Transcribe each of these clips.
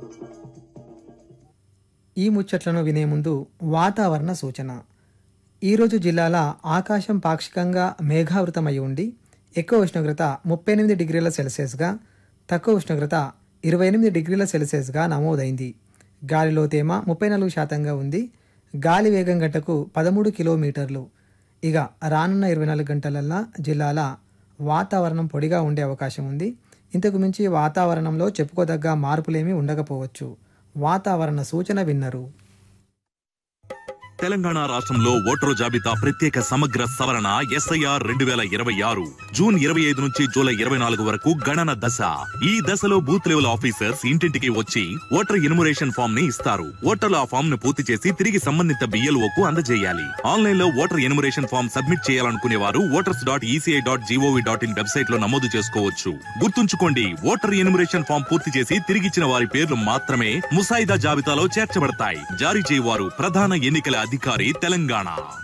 ఈ ముచ్చట్లను వినే ముందు వాతావరణ సూచన ఈరోజు జిల్లాల ఆకాశం పాక్షికంగా మేఘావృతమై ఉండి ఎక్కువ ఉష్ణోగ్రత ముప్పై ఎనిమిది డిగ్రీల సెల్సియస్గా తక్కువ ఉష్ణోగ్రత ఇరవై ఎనిమిది డిగ్రీల సెల్సియస్గా నమోదైంది గాలిలో తేమ ముప్పై నాలుగు శాతంగా ఉంది గాలి వేగం గంటకు పదమూడు కిలోమీటర్లు ఇక రానున్న ఇరవై నాలుగు గంటలల్లా జిల్లాల వాతావరణం పొడిగా ఉండే అవకాశం ఉంది ఇంతకు మించి వాతావరణంలో చెప్పుకోదగ్గ మార్పులేమీ ఉండకపోవచ్చు వాతావరణ సూచన విన్నరు తెలంగాణ రాష్ట్రంలో ఓటరు జాబితా ప్రత్యేక సమగ్ర సవరణ ఎస్ఐఆర్ రెండు వేల ఇరవై ఆరు జూన్ ఇరవై ఐదు నుంచి జూలై ఇరవై నాలుగు వరకు గణన దశ ఈ దశలో బూత్ లెవెల్ ఆఫీసర్స్ ఇంటింటికి వచ్చి ఓటర్ ఎన్యుమరేషన్ ఫామ్ ని ఇస్తారు ఓటర్లు ఆ ఫామ్ ను పూర్తి చేసి తిరిగి సంబంధిత BLO కు అందజేయాలి ఆన్లైన్ లో ఓటర్ ఎన్యుమరేషన్ ఫామ్ సబ్మిట్ చేయాలనుకునే వారు voters dot ECI dot GOV dot in website లో నమోదు చేసుకోవచ్చు గుర్తుంచుకోండి ఓటర్ ఎన్యుమరేషన్ ఫామ్ పూర్తి చేసి తిరిగిచ్చిన వారి పేర్లు మాత్రమే ముసాయిదా జాబితాలో చేర్చబడతాయి జారీ చేయవారు ప్రధాన ఎన్నికల అధికారి తెలంగాణ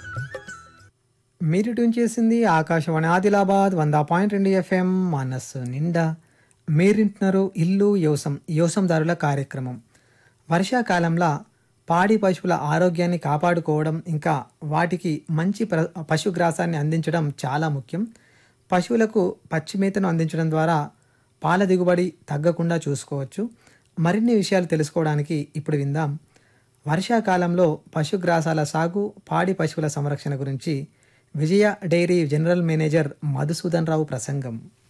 మీరు ట్యూన్ చేసింది ఆకాశవాణి ఆదిలాబాద్ వంద పాయింట్ రెండు ఎఫ్ఎం మనస్సు నిండా మీరింటున్నారు ఇల్లు యోసం యోసందారుల కార్యక్రమం వర్షాకాలంలో పాడి పశువుల ఆరోగ్యాన్ని కాపాడుకోవడం ఇంకా వాటికి మంచి ప్ర పశుగ్రాసాన్ని అందించడం చాలా ముఖ్యం పశువులకు పచ్చి మేతను అందించడం ద్వారా పాల దిగుబడి తగ్గకుండా చూసుకోవచ్చు మరిన్ని విషయాలు తెలుసుకోవడానికి ఇప్పుడు విందాం వర్షాకాలంలో పశుగ్రాసాల సాగు పాడి పశువుల సంరక్షణ గురించి Vijaya dairy general manager Madhusudan Rao ప్రసంగం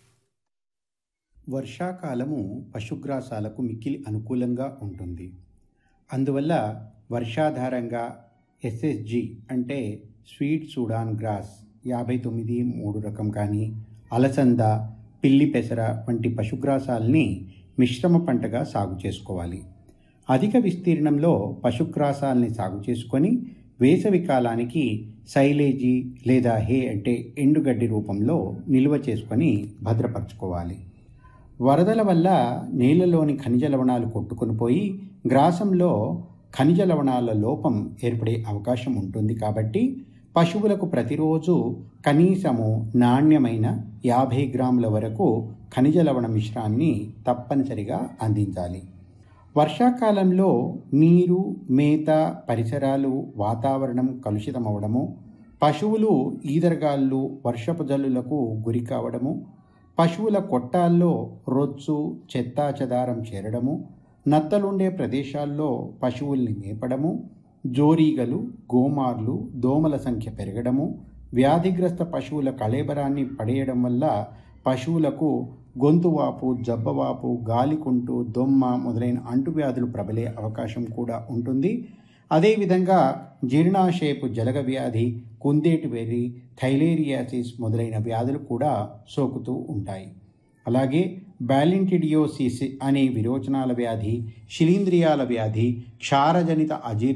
వర్షాకాలము పశుగ్రాసాలకు మిక్కిలి అనుకూలంగా ఉంటుంది అందువల్ల వర్షాధారంగా ఎస్ఎస్జి అంటే స్వీట్ సూడాన్ గ్రాస్ యాభై తొమ్మిది మూడు రకం కానీ అలసంద పిల్లి పెసర వంటి పశుగ్రాసాల్ని మిశ్రమ పంటగా సాగు చేసుకోవాలి అధిక విస్తీర్ణంలో పశుగ్రాసాల్ని సాగు చేసుకొని వేసవి కాలానికి సైలేజీ లేదా హే అంటే ఎండుగడ్డి రూపంలో నిల్వ చేసుకొని భద్రపరచుకోవాలి వరదల వల్ల నీళ్లలోని ఖనిజ లవణాలు కొట్టుకొని పోయి గ్రాసంలో ఖనిజ లవణాల లోపం ఏర్పడే అవకాశం ఉంటుంది కాబట్టి పశువులకు ప్రతిరోజు కనీసము నాణ్యమైన యాభై గ్రాముల వరకు ఖనిజ లవణ మిశ్రాన్ని తప్పనిసరిగా అందించాలి వర్షాకాలంలో నీరు మేత పరిసరాలు వాతావరణం కలుషితమవడము పశువులు ఈదరగాళ్ళు వర్షపు జల్లులకు గురి కావడము పశువుల కొట్టాల్లో రొచ్చు చెత్తా చెదారం చేరడము నత్తలుండే ప్రదేశాల్లో పశువుల్ని మేపడము జోరీగలు గోమార్లు దోమల సంఖ్య పెరగడము వ్యాధిగ్రస్త పశువుల కళేబరాన్ని పడేయడం వల్ల పశువులకు గొంతువాపు జబ్బవాపు గాలికుంటు దొమ్మ మొదలైన అంటువ్యాధులు ప్రబలే అవకాశం కూడా ఉంటుంది అదేవిధంగా జీర్ణాశయపు జలగ వ్యాధి కుందేటి వెర్రి థైలేరియాసిస్ మొదలైన వ్యాధులు కూడా సోకుతూ ఉంటాయి అలాగే బ్యాలింటిడియోసిస్ అనే విరోచనాల వ్యాధి శిలీంద్రియాల వ్యాధి క్షారజనిత అజీర్